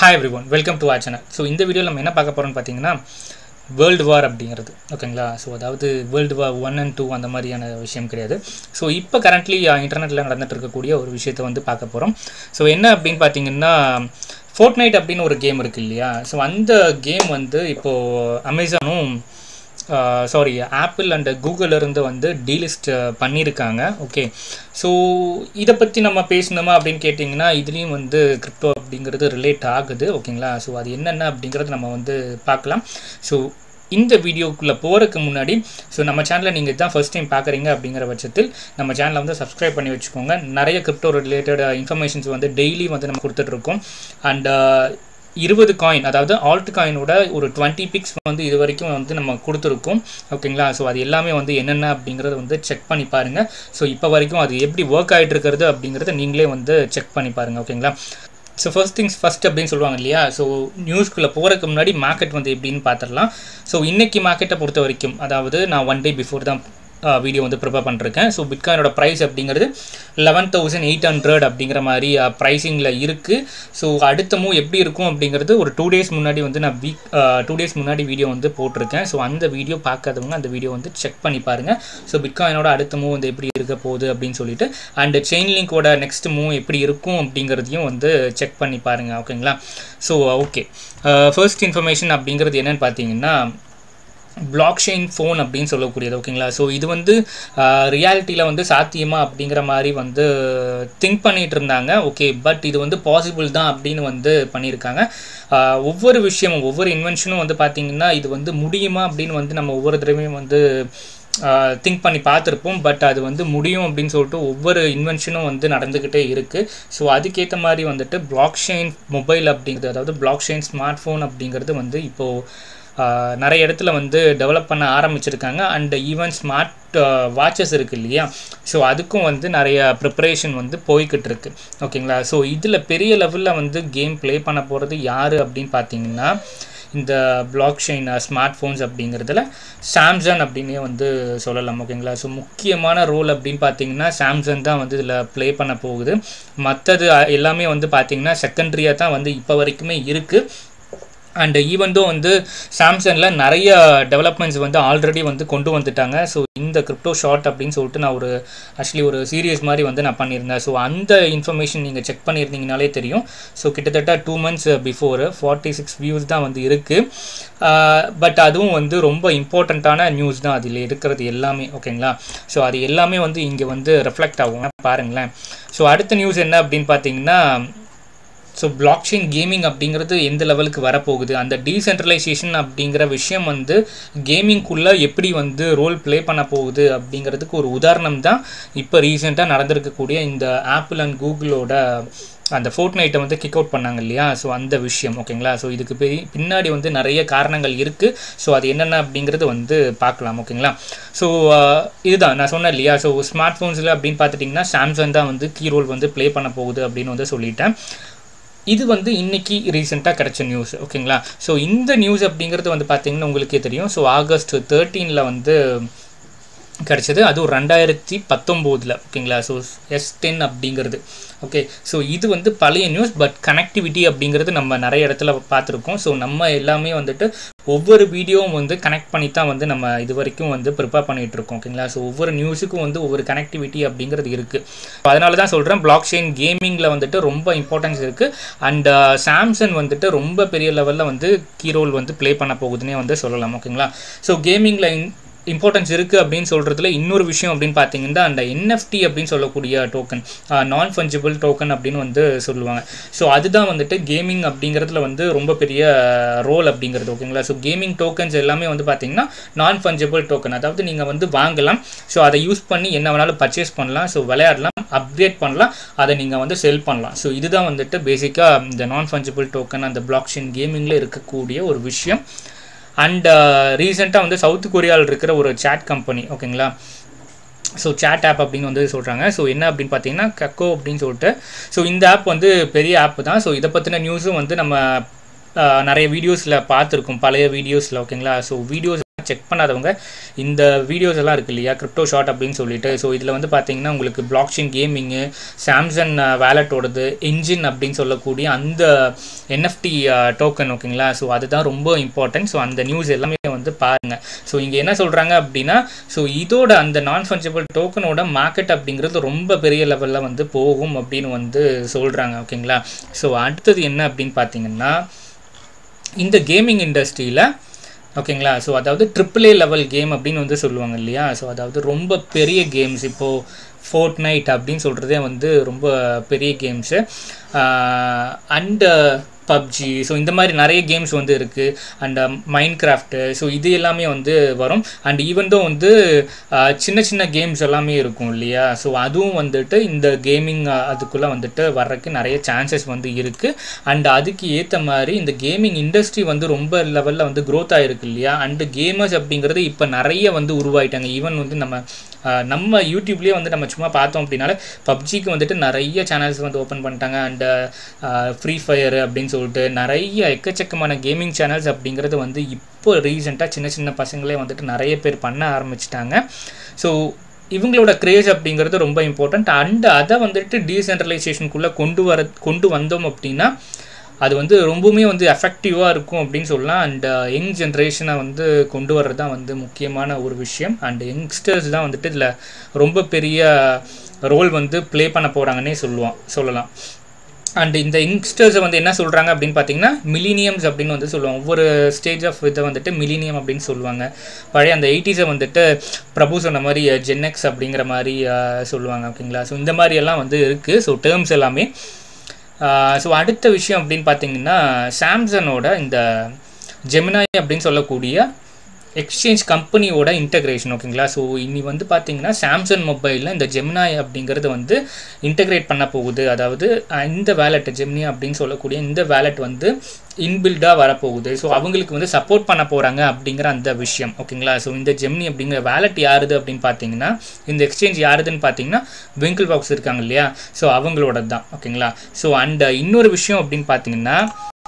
hi everyone welcome to our channel so இந்த வீடியோவில் நம்ம என்ன பார்க்க போகிறோம்னு பார்த்தீங்கன்னா வேர்ல்டு வார் அப்படிங்கிறது ஓகேங்களா ஸோ அதாவது world war one and two அந்த மாதிரியான விஷயம் கிடையாது ஸோ இப்போ கரண்ட்லி இன்டர்நெட்டில் நடந்துட்டு இருக்கக்கூடிய ஒரு விஷயத்தை வந்து பார்க்க போகிறோம் ஸோ என்ன அப்படின்னு பார்த்தீங்கன்னா ஃபோர்ட் நைட் அப்படின்னு ஒரு கேம் இருக்குது இல்லையா ஸோ அந்த கேம் வந்து இப்போது அமேசானும் சாரி ஆப்பிள் அண்ட் கூகுளிலிருந்து வந்து டீலிஸ்ட் பண்ணியிருக்காங்க ஓகே ஸோ இதை பற்றி நம்ம பேசணுமா அப்படின்னு கேட்டிங்கன்னா இதுலேயும் வந்து கிரிப்டோ அப்படிங்கிறது ரிலேட் ஆகுது ஓகேங்களா ஸோ அது என்னென்ன அப்படிங்கிறது நம்ம வந்து பார்க்கலாம் ஸோ இந்த வீடியோக்குள்ளே போகிறதுக்கு முன்னாடி ஸோ நம்ம சேனலை நீங்கள் தான் ஃபஸ்ட் டைம் பார்க்குறீங்க அப்படிங்கிற பட்சத்தில் நம்ம சேனலை வந்து சப்ஸ்கிரைப் பண்ணி வச்சுக்கோங்க நிறைய கிரிப்டோ ரிலேட்டட் இன்ஃபர்மேஷன்ஸ் வந்து டெய்லி வந்து நம்ம கொடுத்துட்ருக்கோம் அண்ட் இருபது காயின் அதாவது ஆல்ட் காயினோட ஒரு டுவெண்ட்டி பிக்ஸ் வந்து இது வரைக்கும் வந்து நம்ம கொடுத்துருக்கோம் ஓகேங்களா ஸோ அது எல்லாமே வந்து என்னென்ன அப்படிங்கிறத வந்து செக் பண்ணி பாருங்கள் ஸோ இப்போ வரைக்கும் அது எப்படி ஒர்க் ஆகிட்டு இருக்கிறது அப்படிங்கிறத நீங்களே வந்து செக் பண்ணி பாருங்கள் ஓகேங்களா ஸோ ஃபர்ஸ்ட் திங்ஸ் ஃபஸ்ட் அப்படின்னு சொல்லுவாங்க இல்லையா ஸோ நியூஸ்க்குள்ளே போகிறதுக்கு முன்னாடி மார்க்கெட் வந்து எப்படின்னு பார்த்துடலாம் ஸோ இன்றைக்கி மார்க்கெட்டை பொறுத்த வரைக்கும் அதாவது நான் ஒன் டே பிஃபோர் தான் வீடியோ வந்து ப்ரிப்பேர் பண்ணிருக்கேன் ஸோ பிட்காயினோட ப்ரைஸ் அப்படிங்கிறது லெவன் தௌசண்ட் எயிட் ஹண்ட்ரட் அப்படிங்கிற மாதிரி ப்ரைஸிங்கில் இருக்குது ஸோ அடுத்த மூவ் எப்படி இருக்கும் அப்படிங்கிறது ஒரு டூ டேஸ் முன்னாடி வந்து நான் வீக் டூ டேஸ் முன்னாடி வீடியோ வந்து போட்டிருக்கேன் ஸோ அந்த வீடியோ பார்க்காதவங்க அந்த வீடியோ வந்து செக் பண்ணி பாருங்கள் ஸோ பிட்காயினோட அடுத்த மூவ் வந்து எப்படி இருக்க போகுது அப்படின்னு சொல்லிட்டு அண்ட் செயின் லிங்கோட நெக்ஸ்ட் மூவ் எப்படி இருக்கும் அப்படிங்கிறதையும் வந்து செக் பண்ணி பாருங்கள் ஓகேங்களா ஸோ ஓகே ஃபர்ஸ்ட் இன்ஃபர்மேஷன் அப்படிங்கிறது என்னென்னு பார்த்தீங்கன்னா பிளாக் செயின் ஃபோன் அப்படின்னு சொல்லக்கூடியது ஓகேங்களா ஸோ இது வந்து ரியாலிட்டியில் வந்து சாத்தியமா அப்படிங்கிற மாதிரி வந்து திங்க் பண்ணிகிட்டு இருந்தாங்க ஓகே பட் இது வந்து பாசிபிள் தான் அப்படின்னு வந்து பண்ணியிருக்காங்க ஒவ்வொரு விஷயமும் ஒவ்வொரு இன்வென்ஷனும் வந்து பார்த்திங்கன்னா இது வந்து முடியுமா அப்படின்னு வந்து நம்ம ஒவ்வொரு தடவையும் வந்து திங்க் பண்ணி பார்த்துருப்போம் பட் அது வந்து முடியும் அப்படின்னு சொல்லிட்டு ஒவ்வொரு இன்வென்ஷனும் வந்து நடந்துக்கிட்டே இருக்குது ஸோ அதுக்கேற்ற மாதிரி வந்துட்டு பிளாக் செயின் மொபைல் அப்படிங்கிறது அதாவது பிளாக் செயின் ஸ்மார்ட் ஃபோன் அப்படிங்கிறது வந்து இப்போது நிறைய இடத்துல வந்து டெவலப் பண்ண ஆரம்பிச்சிருக்காங்க அண்ட் ஈவன் ஸ்மார்ட் வாட்சஸ் இருக்குது இல்லையா ஸோ அதுக்கும் வந்து நிறைய ப்ரிப்பரேஷன் வந்து போய்கிட்டு இருக்கு ஓகேங்களா ஸோ இதில் பெரிய லெவலில் வந்து கேம் ப்ளே பண்ண போகிறது யார் அப்படின்னு பார்த்தீங்கன்னா இந்த பிளாக் செயின் ஸ்மார்ட் ஃபோன்ஸ் அப்படிங்கிறதுல சாம்சங் அப்படின்னே வந்து சொல்லலாம் ஓகேங்களா ஸோ முக்கியமான ரோல் அப்படின்னு பார்த்தீங்கன்னா சாம்சங் தான் வந்து இதில் ப்ளே பண்ண போகுது மற்றது எல்லாமே வந்து பார்த்திங்கன்னா செகண்ட்ரியாக தான் வந்து இப்போ வரைக்குமே இருக்குது அண்ட் ஈவன் தோ வந்து சாம்சங்கில் நிறைய டெவலப்மெண்ட்ஸ் வந்து ஆல்ரெடி வந்து கொண்டு வந்துட்டாங்க ஸோ இந்த கிரிப்டோ ஷார்ட் அப்படின்னு சொல்லிட்டு நான் ஒரு ஆக்சுவலி ஒரு சீரியஸ் மாதிரி வந்து நான் பண்ணியிருந்தேன் ஸோ அந்த இன்ஃபர்மேஷன் நீங்கள் செக் பண்ணியிருந்தீங்கனாலே தெரியும் ஸோ கிட்டத்தட்ட two months before forty six views தான் வந்து இருக்குது பட் அதுவும் வந்து ரொம்ப இம்பார்ட்டண்ட்டான நியூஸ் தான் அதில் இருக்கிறது எல்லாமே ஓகேங்களா ஸோ அது எல்லாமே வந்து இங்கே வந்து ரெஃப்ளெக்ட் ஆகும் பாருங்களேன் ஸோ அடுத்த நியூஸ் என்ன அப்படின்னு பார்த்தீங்கன்னா ஸோ பிளாக் செயின் கேமிங் அப்படிங்கிறது எந்த லெவலுக்கு வரப்போகுது அந்த டீசென்ட்ரலைசேஷன் அப்படிங்கிற விஷயம் வந்து கேமிங்குள்ளே எப்படி வந்து ரோல் ப்ளே பண்ண போகுது அப்படிங்கிறதுக்கு ஒரு உதாரணம் தான் இப்போ ரீசெண்டாக நடந்திருக்கக்கூடிய இந்த ஆப்பிள் அண்ட் கூகுளோட அந்த ஃபோர்ட் நைட்டை வந்து கிக் அவுட் பண்ணாங்க இல்லையா ஸோ அந்த விஷயம் ஓகேங்களா ஸோ இதுக்கு பெரிய பின்னாடி வந்து நிறைய காரணங்கள் இருக்குது ஸோ அது என்னென்ன அப்படிங்கிறது வந்து பார்க்கலாம் ஓகேங்களா ஸோ இதுதான் நான் சொன்னேன் இல்லையா ஸோ ஸ்மார்ட் ஃபோன்ஸில் அப்படின்னு பார்த்துட்டிங்கன்னா சாம்சங் தான் வந்து கீ ரோல் வந்து ப்ளே பண்ண போகுது அப்படின்னு வந்து சொல்லிட்டேன் இது வந்து இன்னைக்கு ரீசெண்டாக கிடச்ச நியூஸ் ஓகேங்களா ஸோ இந்த நியூஸ் அப்படிங்கிறது வந்து பார்த்தீங்கன்னா உங்களுக்கே தெரியும் ஸோ ஆகஸ்ட் தேர்ட்டீனில் வந்து கிடச்சது அதுவும் ரெண்டாயிரத்தி பத்தொம்போதில் ஓகேங்களா ஸோ எஸ் டென் அப்படிங்கிறது ஓகே ஸோ இது வந்து பழைய நியூஸ் பட் கனெக்டிவிட்டி அப்படிங்கிறது நம்ம நிறைய இடத்துல பார்த்துருக்கோம் ஸோ நம்ம எல்லாமே வந்துட்டு ஒவ்வொரு வீடியோவும் வந்து கனெக்ட் பண்ணி தான் வந்து நம்ம இது வரைக்கும் வந்து ப்ரிப்பேர் பண்ணிகிட்டு இருக்கோம் ஓகேங்களா ஸோ ஒவ்வொரு நியூஸுக்கும் வந்து ஒவ்வொரு கனெக்டிவிட்டி அப்படிங்கிறது இருக்குது அதனால தான் சொல்கிறேன் பிளாக் செயின் கேமிங்கில் வந்துட்டு ரொம்ப இம்பார்ட்டன்ஸ் இருக்குது அண்ட் சாம்சங் வந்துட்டு ரொம்ப பெரிய லெவலில் வந்து கீ ரோல் வந்து ப்ளே பண்ண போகுதுன்னே வந்து சொல்லலாம் ஓகேங்களா ஸோ கேமிங்கில் இம்பார்ட்டன்ஸ் இருக்குது அப்படின்னு சொல்கிறதுல இன்னொரு விஷயம் அப்படின்னு பார்த்தீங்கன்னா அந்த என்எஃப்டி அப்படின்னு சொல்லக்கூடிய டோக்கன் நான் ஃபஞ்சிபிள் டோக்கன் அப்படின்னு வந்து சொல்லுவாங்க ஸோ அதுதான் வந்துட்டு கேமிங் அப்படிங்கிறதுல வந்து ரொம்ப பெரிய ரோல் அப்படிங்கிறது ஓகேங்களா ஸோ கேமிங் டோக்கன்ஸ் எல்லாமே வந்து பார்த்தீங்கன்னா நான் ஃபஞ்சிபிள் டோக்கன் அதாவது நீங்கள் வந்து வாங்கலாம் ஸோ அதை யூஸ் பண்ணி என்ன வேணாலும் பர்ச்சேஸ் பண்ணலாம் ஸோ விளையாடலாம் அப்கிரேட் பண்ணலாம் அதை நீங்கள் வந்து செல் பண்ணலாம் ஸோ இதுதான் வந்துட்டு பேசிக்காக இந்த நான் ஃபஞ்சிபிள் டோக்கன் அந்த பிளாக் செயின் கேமிங்கில் இருக்கக்கூடிய ஒரு விஷயம் அண்ட் ரீசெண்டாக வந்து சவுத் கொரியாவில் இருக்கிற ஒரு சேட் கம்பெனி ஓகேங்களா ஸோ சேட் ஆப் அப்படின்னு வந்து சொல்கிறாங்க ஸோ என்ன அப்படின்னு பார்த்தீங்கன்னா கக்கோ அப்படின்னு சொல்லிட்டு ஸோ இந்த ஆப் வந்து பெரிய ஆப் தான் ஸோ இதை பற்றின நியூஸும் வந்து நம்ம நிறைய வீடியோஸில் பார்த்துருக்கோம் பழைய வீடியோஸில் ஓகேங்களா ஸோ வீடியோஸ் செக் பண்ணாதவங்க இந்த வீடியோஸ் எல்லாம் இருக்கு இல்லையா கிரிப்டோ ஷாட் அப்படின்னு சொல்லிட்டு ஸோ இதில் வந்து பார்த்தீங்கன்னா உங்களுக்கு பிளாக்செயின் கேமிங்கு சாம்சங் வேலட்டோடது என்ஜின் அப்படின்னு சொல்லக்கூடிய அந்த என்எஃப்டி டோக்கன் ஓகேங்களா ஸோ அதுதான் ரொம்ப இம்பார்ட்டன்ட் ஸோ அந்த நியூஸ் எல்லாமே வந்து பாருங்கள் ஸோ இங்கே என்ன சொல்கிறாங்க அப்படின்னா ஸோ இதோட அந்த நான் ஃபஞ்சபிள் டோக்கனோட மார்க்கெட் அப்படிங்கிறது ரொம்ப பெரிய லெவலில் வந்து போகும் அப்படின்னு வந்து சொல்கிறாங்க ஓகேங்களா ஸோ அடுத்தது என்ன அப்படின்னு பார்த்தீங்கன்னா இந்த கேமிங் இண்டஸ்ட்ரியில் ஓகேங்களா ஸோ அதாவது ட்ரிபிள் ஏ லெவல் கேம் அப்படின்னு வந்து சொல்லுவாங்க இல்லையா ஸோ அதாவது ரொம்ப பெரிய கேம்ஸ் இப்போது ஃபோர்ட் நைட் அப்படின்னு சொல்கிறதே வந்து ரொம்ப பெரிய கேம்ஸு அண்டு பப்ஜி ஸோ இந்த மாதிரி நிறைய கேம்ஸ் வந்து இருக்குது அண்ட் மைண்ட் கிராஃப்ட்டு ஸோ இது எல்லாமே வந்து வரும் அண்ட் ஈவன் தோ வந்து சின்ன சின்ன கேம்ஸ் எல்லாமே இருக்கும் இல்லையா ஸோ அதுவும் வந்துட்டு இந்த கேமிங் அதுக்குள்ளே வந்துட்டு வர்றதுக்கு நிறைய சான்சஸ் வந்து இருக்குது அண்ட் அதுக்கு ஏற்ற மாதிரி இந்த கேமிங் இண்டஸ்ட்ரி வந்து ரொம்ப லெவலில் வந்து க்ரோத் ஆகிருக்கு இல்லையா அண்டு கேமர்ஸ் அப்படிங்கிறது இப்போ நிறைய வந்து உருவாயிட்டாங்க ஈவன் வந்து நம்ம நம்ம யூடியூப்லேயே வந்து நம்ம சும்மா பார்த்தோம் அப்படின்னால பப்ஜிக்கு வந்துட்டு நிறைய சேனல்ஸ் வந்து ஓப்பன் பண்ணிட்டாங்க அண்டு ஃப்ரீ ஃபயர் அப்படின்னு சொல்லிட்டு நிறைய எக்கச்சக்கமான கேமிங் சேனல்ஸ் அப்படிங்கிறது வந்து இப்போ ரீசெண்டாக சின்ன சின்ன பசங்களே வந்துட்டு நிறைய பேர் பண்ண ஆரம்பிச்சிட்டாங்க ஸோ இவங்களோட கிரேஸ் அப்படிங்கிறது ரொம்ப இம்பார்ட்டண்ட் அண்ட் அதை வந்துட்டு டீசென்ட்ரலைசேஷனுக்குள்ளே கொண்டு வர கொண்டு வந்தோம் அப்படின்னா அது வந்து ரொம்பவுமே வந்து எஃபெக்டிவாக இருக்கும் அப்படின்னு சொல்லலாம் அண்ட் யங் ஜென்ரேஷனை வந்து கொண்டு வர்றது தான் வந்து முக்கியமான ஒரு விஷயம் அண்ட் யங்ஸ்டர்ஸ் தான் வந்துட்டு இதில் ரொம்ப பெரிய ரோல் வந்து ப்ளே பண்ண போகிறாங்கன்னே சொல்லுவான் சொல்லலாம் அண்ட் இந்த யங்ஸ்டர்ஸை வந்து என்ன சொல்கிறாங்க அப்படின்னு பார்த்தீங்கன்னா மிலினியம்ஸ் அப்படின்னு வந்து சொல்லுவாங்க ஒவ்வொரு ஸ்டேஜ் ஆஃப் இதை வந்துட்டு மிலினியம் அப்படின்னு சொல்லுவாங்க பழைய அந்த எயிட்டிஸை வந்துட்டு பிரபு சொன்ன மாதிரி ஜென்எக்ஸ் அப்படிங்கிற மாதிரி சொல்லுவாங்க ஓகேங்களா ஸோ இந்த மாதிரி எல்லாம் வந்து இருக்குது ஸோ டேர்ம்ஸ் எல்லாமே ஸோ அடுத்த விஷயம் அப்படின்னு பார்த்தீங்கன்னா சாம்சங்கோட இந்த ஜெமினாய் அப்படின்னு சொல்லக்கூடிய எக்ஸ்சேஞ்ச் கம்பெனியோட இன்டகிரேஷன் ஓகேங்களா ஸோ இனி வந்து பார்த்தீங்கன்னா சாம்சங் மொபைலில் இந்த ஜெமினாய் அப்படிங்கிறது வந்து இன்டகிரேட் பண்ண போகுது அதாவது இந்த வேலெட் ஜெமினி அப்படின்னு சொல்லக்கூடிய இந்த வேலெட் வந்து இன்பில்டாக வரப்போகுது ஸோ அவங்களுக்கு வந்து சப்போர்ட் பண்ண போகிறாங்க அப்படிங்கிற அந்த விஷயம் ஓகேங்களா ஸோ இந்த ஜெமினி அப்படிங்கிற வேலெட் யாருது அப்படின்னு பார்த்தீங்கன்னா இந்த எக்ஸ்சேஞ்ச் யாருதுன்னு பார்த்தீங்கன்னா விங்கிள் பாக்ஸ் இருக்காங்க இல்லையா ஸோ அவங்களோட தான் ஓகேங்களா ஸோ அண்ட் இன்னொரு விஷயம் அப்படின்னு பார்த்தீங்கன்னா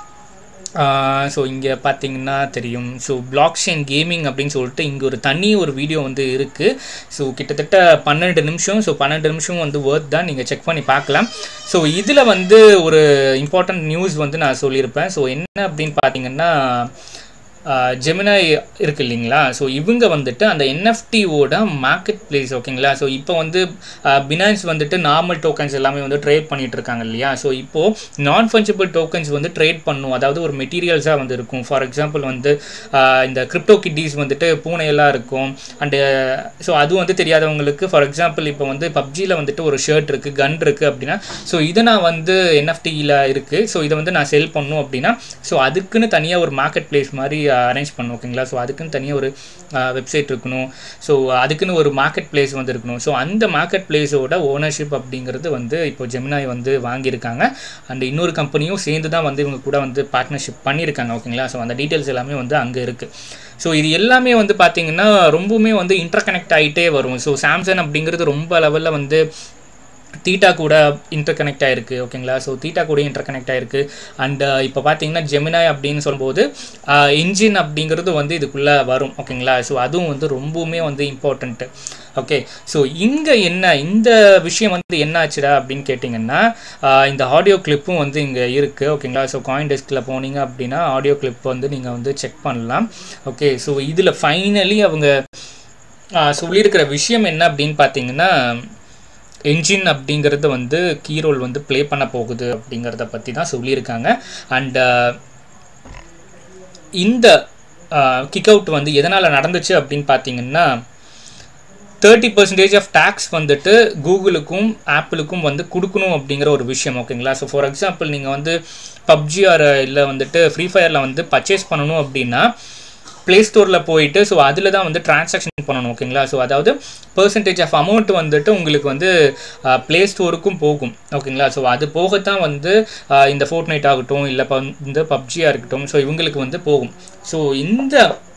ஸோ இங்கே பார்த்தீங்கன்னா தெரியும் ஸோ பிளாக் செயின் கேமிங் அப்படின்னு சொல்லிட்டு இங்கே ஒரு தனி ஒரு வீடியோ வந்து இருக்குது ஸோ கிட்டத்தட்ட பன்னெண்டு நிமிஷம் ஸோ பன்னெண்டு நிமிஷம் வந்து ஒர்த் தான் நீங்கள் செக் பண்ணி பார்க்கலாம் ஸோ இதில் வந்து ஒரு இம்பார்ட்டண்ட் நியூஸ் வந்து நான் சொல்லியிருப்பேன் ஸோ என்ன அப்படின்னு பார்த்தீங்கன்னா ஜெமினாய் இருக்கு இல்லைங்களா ஸோ இவங்க வந்துட்டு அந்த என்எஃப்டியோட மார்க்கெட் பிளேஸ் ஓகேங்களா ஸோ இப்போ வந்து பினான்ஸ் வந்துட்டு நார்மல் டோக்கன்ஸ் எல்லாமே வந்து ட்ரேட் பண்ணிட்டு இருக்காங்க இல்லையா ஸோ இப்போது நான் ஃபஞ்சபிள் டோக்கன்ஸ் வந்து ட்ரேட் பண்ணும் அதாவது ஒரு மெட்டீரியல்ஸாக வந்து இருக்கும் ஃபார் எக்ஸாம்பிள் வந்து இந்த கிரிப்டோ கிட்டீஸ் வந்துட்டு பூனையெல்லாம் இருக்கும் அண்டு ஸோ அது வந்து தெரியாதவங்களுக்கு ஃபார் எக்ஸாம்பிள் இப்போ வந்து பப்ஜியில் வந்துட்டு ஒரு ஷர்ட் இருக்குது கன் இருக்குது அப்படின்னா ஸோ இதை நான் வந்து என்எஃப்டியில் இருக்குது ஸோ இதை வந்து நான் செல் பண்ணும் அப்படின்னா ஸோ அதுக்குன்னு தனியாக ஒரு மார்க்கெட் பிளேஸ் மாதிரி அரேஞ்ச் பண்ணும் ஓகேங்களா ஸோ அதுக்குன்னு தனியாக ஒரு வெப்சைட் இருக்கணும் ஸோ அதுக்குன்னு ஒரு மார்க்கெட் பிளேஸ் வந்து இருக்கணும் ஸோ அந்த மார்க்கெட் பிளேஸோட ஓனர்ஷிப் அப்படிங்கிறது வந்து இப்போ ஜெமினாய் வந்து வாங்கியிருக்காங்க அண்ட் இன்னொரு கம்பெனியும் சேர்ந்து தான் வந்து இவங்க கூட வந்து பார்ட்னர்ஷிப் பண்ணியிருக்காங்க ஓகேங்களா ஸோ அந்த டீட்டெயில்ஸ் எல்லாமே வந்து அங்கே இருக்குது ஸோ இது எல்லாமே வந்து பார்த்திங்கன்னா ரொம்பவுமே வந்து இன்டர் கனெக்ட் ஆகிட்டே வரும் ஸோ சாம்சங் அப்படிங்கிறது ரொம்ப லெவலில் வந்து தீட்டா கூட இன்டர் கனெக்ட் ஆகிருக்கு ஓகேங்களா ஸோ தீட்டா கூட இன்டர் கனெக்ட் ஆகிருக்கு அண்ட் இப்போ பார்த்தீங்கன்னா ஜெமினாய் அப்படின்னு சொல்லும்போது இன்ஜின் அப்படிங்கிறது வந்து இதுக்குள்ளே வரும் ஓகேங்களா ஸோ அதுவும் வந்து ரொம்பவுமே வந்து இம்பார்ட்டண்ட்டு ஓகே ஸோ இங்கே என்ன இந்த விஷயம் வந்து என்ன ஆச்சுடா அப்படின்னு கேட்டிங்கன்னா இந்த ஆடியோ கிளிப்பும் வந்து இங்கே இருக்குது ஓகேங்களா ஸோ காயின் டெஸ்கில் போனீங்க அப்படின்னா ஆடியோ கிளிப் வந்து நீங்கள் வந்து செக் பண்ணலாம் ஓகே ஸோ இதில் ஃபைனலி அவங்க சொல்லியிருக்கிற விஷயம் என்ன அப்படின்னு பார்த்தீங்கன்னா என்ஜின் அப்படிங்கிறது வந்து கீ ரோல் வந்து ப்ளே பண்ண போகுது அப்படிங்கிறத பற்றி தான் சொல்லியிருக்காங்க அண்ட் இந்த கிக் அவுட் வந்து எதனால் நடந்துச்சு அப்படின்னு பார்த்தீங்கன்னா தேர்ட்டி பர்சன்டேஜ் ஆஃப் டேக்ஸ் வந்துட்டு கூகுளுக்கும் ஆப்பிளுக்கும் வந்து கொடுக்கணும் அப்படிங்கிற ஒரு விஷயம் ஓகேங்களா ஸோ ஃபார் எக்ஸாம்பிள் நீங்கள் வந்து பப்ஜி ஆர் இல்லை வந்துட்டு ஃப்ரீ ஃபயரில் வந்து பர்ச்சேஸ் பண்ணணும் அப்படின்னா ப்ளே ஸ்டோரில் போயிட்டு ஸோ அதில் தான் வந்து டிரான்சாக்ஷன் பண்ணணும் ஓகேங்களா ஸோ அதாவது பர்சன்டேஜ் ஆஃப் அமௌண்ட் வந்துட்டு உங்களுக்கு வந்து ப்ளே ஸ்டோருக்கும் போகும் ஓகேங்களா ஸோ அது போகத்தான் வந்து இந்த ஃபோர்ட் நைட் ஆகட்டும் இல்லை இந்த பப்ஜியாக இருக்கட்டும் ஸோ இவங்களுக்கு வந்து போகும் ஸோ இந்த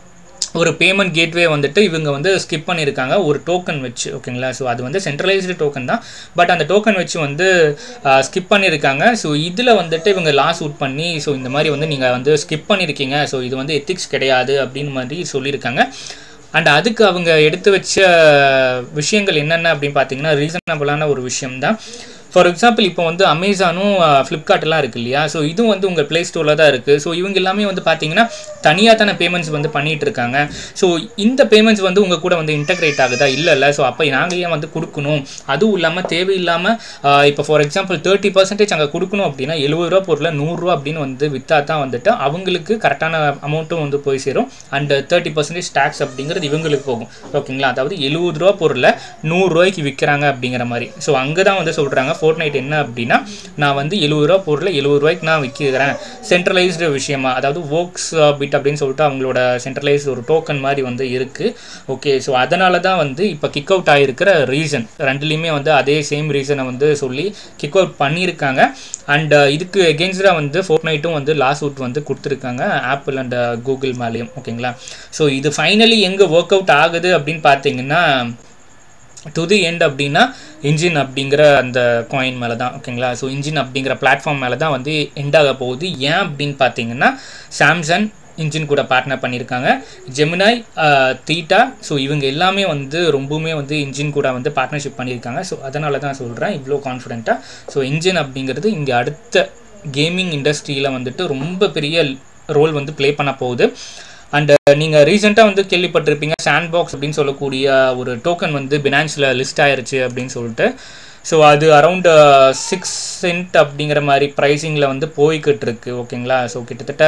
ஒரு பேமெண்ட் கேட்வே வந்துட்டு இவங்க வந்து ஸ்கிப் பண்ணியிருக்காங்க ஒரு டோக்கன் வச்சு ஓகேங்களா ஸோ அது வந்து சென்ட்ரலைஸ்டு டோக்கன் தான் பட் அந்த டோக்கன் வச்சு வந்து ஸ்கிப் பண்ணியிருக்காங்க ஸோ இதில் வந்துட்டு இவங்க லாஸ் அவுட் பண்ணி ஸோ இந்த மாதிரி வந்து நீங்கள் வந்து ஸ்கிப் பண்ணியிருக்கீங்க ஸோ இது வந்து எத்திக்ஸ் கிடையாது அப்படின்னு மாதிரி சொல்லியிருக்காங்க அண்ட் அதுக்கு அவங்க எடுத்து வச்ச விஷயங்கள் என்னென்ன அப்படின்னு பார்த்தீங்கன்னா ரீசனபிளான ஒரு விஷயம் தான் ஃபார் எக்ஸாம்பிள் இப்போ வந்து அமேசானும் ஃப்ளிப்கார்ட்லாம் இருக்குது இல்லையா ஸோ இதுவும் வந்து உங்கள் ப்ளே ஸ்டோரில் தான் இருக்குது ஸோ இவங்க எல்லாமே வந்து பார்த்தீங்கன்னா தனியாக தானே பேமெண்ட்ஸ் வந்து பண்ணிகிட்டு இருக்காங்க ஸோ இந்த பேமெண்ட்ஸ் வந்து உங்கள் கூட வந்து இன்டகிரேட் ஆகுதா இல்லை இல்லை ஸோ அப்போ நாங்கள் ஏன் வந்து கொடுக்கணும் அதுவும் இல்லாமல் தேவையில்லாமல் இப்போ ஃபார் எக்ஸாம்பிள் தேர்ட்டி பர்சன்டேஜ் அங்கே கொடுக்கணும் அப்படின்னா எழுபது ரூபா பொருளை நூறுரூவா அப்படின்னு வந்து விற்றா தான் வந்துட்டு அவங்களுக்கு கரெக்டான அமௌண்ட்டும் வந்து போய் சேரும் அண்ட் தேர்ட்டி பர்சன்டேஜ் டேக்ஸ் அப்படிங்கிறது இவங்களுக்கு போகும் ஓகேங்களா அதாவது எழுபது ரூபா பொருளை நூறுரூவாய்க்கு விற்கிறாங்க அப்படிங்கிற மாதிரி ஸோ அங்கே தான் வந்து சொல்கிறாங்க ஃபோர்ட் நைட் என்ன அப்படின்னா நான் வந்து எழுபது ரூபா பொருளை எழுபது ரூபாய்க்கு நான் விற்கிறேன் சென்ட்ரலைஸ்டு விஷயமா அதாவது ஒர்க்ஸ் பிட் அப்படின்னு சொல்லிட்டு அவங்களோட சென்ட்ரலைஸ் ஒரு டோக்கன் மாதிரி வந்து இருக்குது ஓகே ஸோ அதனால தான் வந்து இப்போ கிக் அவுட் ஆகிருக்கிற ரீசன் ரெண்டுலேயுமே வந்து அதே சேம் ரீசனை வந்து சொல்லி கிக் அவுட் பண்ணியிருக்காங்க அண்ட் இதுக்கு எகென்ஸ்டாக வந்து ஃபோர்ட் நைட்டும் வந்து லாஸ் அவுட் வந்து கொடுத்துருக்காங்க ஆப்பிள் அண்ட் கூகுள் மேலேயும் ஓகேங்களா ஸோ இது ஃபைனலி எங்கே ஒர்க் அவுட் ஆகுது அப்படின்னு பார்த்தீங்கன்னா டு தி எண்ட் அப்படின்னா இன்ஜின் அப்படிங்கிற அந்த காயின் மேலே தான் ஓகேங்களா ஸோ இன்ஜின் அப்படிங்கிற பிளாட்ஃபார்ம் மேலே தான் வந்து எண்ட் ஆக போகுது ஏன் அப்படின்னு பார்த்தீங்கன்னா சாம்சங் இன்ஜின் கூட பார்ட்னர் பண்ணியிருக்காங்க ஜெமினாய் தீட்டா ஸோ இவங்க எல்லாமே வந்து ரொம்பவுமே வந்து இன்ஜின் கூட வந்து பார்ட்னர்ஷிப் பண்ணியிருக்காங்க ஸோ அதனால தான் சொல்கிறேன் இவ்வளோ கான்ஃபிடென்ட்டாக ஸோ இன்ஜின் அப்படிங்கிறது இங்கே அடுத்த கேமிங் இண்டஸ்ட்ரியில் வந்துட்டு ரொம்ப பெரிய ரோல் வந்து ப்ளே பண்ண போகுது அண்ட் நீங்கள் ரீசெண்டாக வந்து கேள்விப்பட்டிருப்பீங்க சாண்ட் பாக்ஸ் அப்படின்னு சொல்லக்கூடிய ஒரு டோக்கன் வந்து பினான்ஸில் லிஸ்ட் ஆயிருச்சு அப்படின்னு சொல்லிட்டு ஸோ அது அரவுண்ட் சிக்ஸ் சென்ட் அப்படிங்கிற மாதிரி ப்ரைஸிங்கில் வந்து போய்கிட்டு இருக்கு ஓகேங்களா ஸோ கிட்டத்தட்ட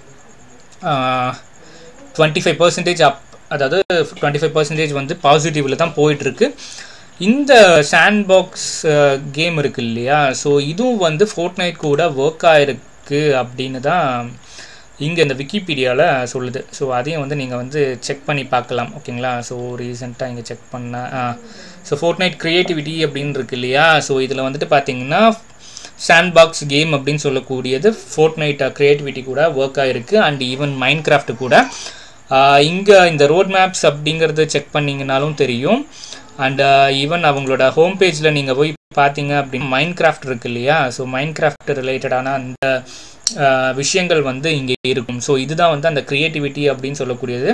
டுவெண்ட்டி ஃபைவ் பர்சன்டேஜ் அப் அதாவது டுவெண்ட்டி ஃபைவ் பர்சன்டேஜ் வந்து பாசிட்டிவில் தான் போயிட்டுருக்கு இந்த சாண்ட் பாக்ஸ் கேம் இருக்கு இல்லையா ஸோ இதுவும் வந்து ஃபோர்ட் நைட் கூட ஒர்க் ஆகிருக்கு அப்படின்னு தான் இங்கே இந்த விக்கிபீடியாவில் சொல்லுது ஸோ அதையும் வந்து நீங்கள் வந்து செக் பண்ணி பார்க்கலாம் ஓகேங்களா ஸோ ரீசெண்டாக இங்கே செக் பண்ண ஸோ ஃபோர்ட் நைட் க்ரியேட்டிவிட்டி அப்படின்னு இருக்கு இல்லையா ஸோ இதில் வந்துட்டு பார்த்தீங்கன்னா சாண்ட் பாக்ஸ் கேம் அப்படின்னு சொல்லக்கூடியது ஃபோர்ட் நைட் க்ரியேட்டிவிட்டி கூட ஒர்க் ஆகிருக்கு அண்ட் ஈவன் மைண்ட் கிராஃப்ட் கூட இங்கே இந்த ரோட் மேப்ஸ் அப்படிங்கிறது செக் பண்ணிங்கனாலும் தெரியும் அண்ட் ஈவன் அவங்களோட ஹோம் பேஜில் நீங்கள் போய் பார்த்தீங்க அப்படின்னு மைண்ட் கிராஃப்ட் இருக்கு இல்லையா ஸோ மைண்ட் கிராஃப்ட் ரிலேட்டடான அந்த விஷயங்கள் வந்து இங்கே இருக்கும் ஸோ இதுதான் வந்து அந்த க்ரியேட்டிவிட்டி அப்படின்னு சொல்லக்கூடியது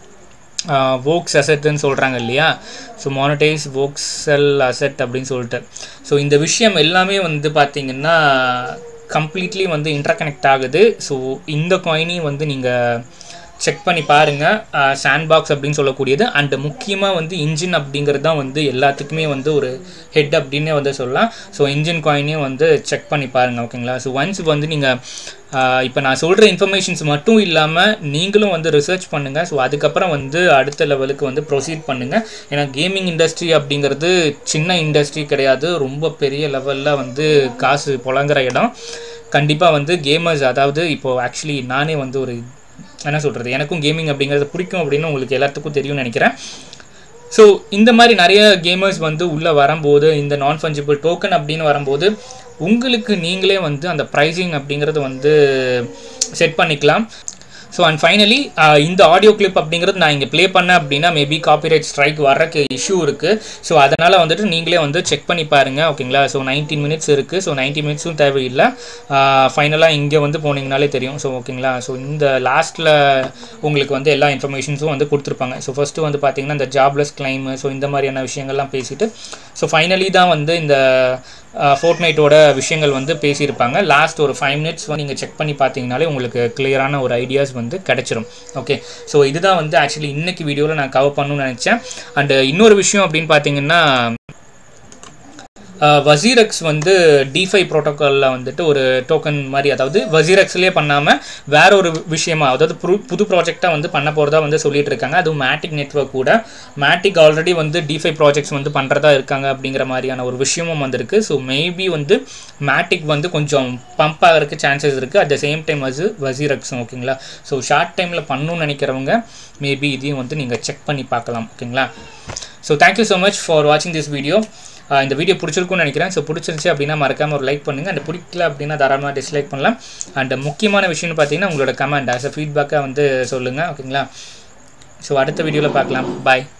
வோக்ஸ் அசெட்டுன்னு சொல்கிறாங்க இல்லையா ஸோ மானிட்டைஸ் வோக்ஸல் அசெட் அப்படின்னு சொல்லிட்டு ஸோ இந்த விஷயம் எல்லாமே வந்து பார்த்திங்கன்னா கம்ப்ளீட்லி வந்து இன்டர் கனெக்ட் ஆகுது ஸோ இந்த காயினையும் வந்து நீங்கள் செக் பண்ணி பாருங்கள் சாண்ட் பாக்ஸ் அப்படின்னு சொல்லக்கூடியது அண்ட் முக்கியமாக வந்து இன்ஜின் அப்படிங்கிறது தான் வந்து எல்லாத்துக்குமே வந்து ஒரு ஹெட் அப்படின்னே வந்து சொல்லலாம் ஸோ இன்ஜின் காயினையும் வந்து செக் பண்ணி பாருங்கள் ஓகேங்களா ஸோ ஒன்ஸ் வந்து நீங்கள் இப்போ நான் சொல்கிற இன்ஃபர்மேஷன்ஸ் மட்டும் இல்லாமல் நீங்களும் வந்து ரிசர்ச் பண்ணுங்கள் ஸோ அதுக்கப்புறம் வந்து அடுத்த லெவலுக்கு வந்து ப்ரொசீட் பண்ணுங்கள் ஏன்னா கேமிங் இண்டஸ்ட்ரி அப்படிங்கிறது சின்ன இண்டஸ்ட்ரி கிடையாது ரொம்ப பெரிய லெவலில் வந்து காசு புழங்குற இடம் கண்டிப்பாக வந்து கேமர்ஸ் அதாவது இப்போது ஆக்சுவலி நானே வந்து ஒரு என்ன சொல்கிறது எனக்கும் கேமிங் அப்படிங்கிறது பிடிக்கும் அப்படின்னு உங்களுக்கு எல்லாத்துக்கும் தெரியும்னு நினைக்கிறேன் ஸோ இந்த மாதிரி நிறைய கேமர்ஸ் வந்து உள்ளே வரும்போது இந்த நான் ஃபஞ்சிபிள் டோக்கன் அப்படின்னு வரும்போது உங்களுக்கு நீங்களே வந்து அந்த ப்ரைஸிங் அப்படிங்கிறது வந்து செட் பண்ணிக்கலாம் ஸோ அண்ட் ஃபைனலி இந்த ஆடியோ கிளிப் அப்படிங்கிறது நான் இங்கே ப்ளே பண்ணேன் அப்படின்னா மேபி காப்பிரைட் ஸ்ட்ரைக் வர்றக்கு இஷ்யூ இருக்குது ஸோ அதனால் வந்துட்டு நீங்களே வந்து செக் பண்ணி பாருங்கள் ஓகேங்களா ஸோ நைன்டீன் மினிட்ஸ் இருக்குது ஸோ நைன்ட்டி மினிட்ஸும் தேவையில்லை ஃபைனலாக இங்கே வந்து போனீங்கனாலே தெரியும் ஸோ ஓகேங்களா ஸோ இந்த லாஸ்ட்டில் உங்களுக்கு வந்து எல்லா இன்ஃபர்மேஷன்ஸும் வந்து கொடுத்துருப்பாங்க ஸோ ஃபஸ்ட்டு வந்து பார்த்தீங்கன்னா இந்த ஜாப்லெஸ் கிளைமு ஸோ இந்த மாதிரியான விஷயங்கள்லாம் பேசிட்டு ஸோ ஃபைனலி தான் வந்து இந்த ஃபோர்ட் நைட்டோட விஷயங்கள் வந்து பேசியிருப்பாங்க லாஸ்ட் ஒரு ஃபைவ் மினிட்ஸ் வந்து நீங்கள் செக் பண்ணி பார்த்தீங்கனாலே உங்களுக்கு கிளியரான ஒரு ஐடியாஸ் வந்து கிடச்சிரும் ஓகே ஸோ இதுதான் வந்து ஆக்சுவலி இன்னைக்கு வீடியோவில் நான் கவர் பண்ணணும்னு நினச்சேன் அண்ட் இன்னொரு விஷயம் அப்படின்னு பார்த்தீங்கன்னா வசீரக்ஸ் வந்து டிஃபை ப்ரோட்டோக்காலில் வந்துட்டு ஒரு டோக்கன் மாதிரி அதாவது வசீரக்ஸ்லேயே பண்ணாமல் வேற ஒரு விஷயமா அதாவது புது புது ப்ராஜெக்டாக வந்து பண்ண போகிறதா வந்து சொல்லிட்டு இருக்காங்க அதுவும் மேட்டிக் நெட்ஒர்க் கூட மேட்டிக் ஆல்ரெடி வந்து டிஃபை ப்ராஜெக்ட்ஸ் வந்து பண்ணுறதா இருக்காங்க அப்படிங்கிற மாதிரியான ஒரு விஷயமும் வந்திருக்கு ஸோ மேபி வந்து மேட்டிக் வந்து கொஞ்சம் பம்ப் ஆகிறதுக்கு சான்சஸ் இருக்குது அட் த சேம் டைம் வந்து வசீரக்ஸும் ஓகேங்களா ஸோ ஷார்ட் டைமில் பண்ணணும்னு நினைக்கிறவங்க மேபி இதையும் வந்து நீங்கள் செக் பண்ணி பார்க்கலாம் ஓகேங்களா so thank you so much for வாட்சிங் திஸ் வீடியோ இந்த வீடியோ பிடிச்சிருக்கும்னு நினைக்கிறேன் ஸோ பிடிச்சிருச்சு அப்படின்னா மறக்காமல் ஒரு லைக் பண்ணுங்கள் அண்ட் பிடிக்கல அப்படின்னா தாராளமாக டிஸ்லைக் பண்ணலாம் அண்ட் முக்கியமான விஷயம்னு பார்த்தீங்கன்னா உங்களோட கமெண்ட் ஆஸ் அ ஃபீட்பேக்காக வந்து சொல்லுங்கள் ஓகேங்களா ஸோ அடுத்த வீடியோவில் பார்க்கலாம் பாய்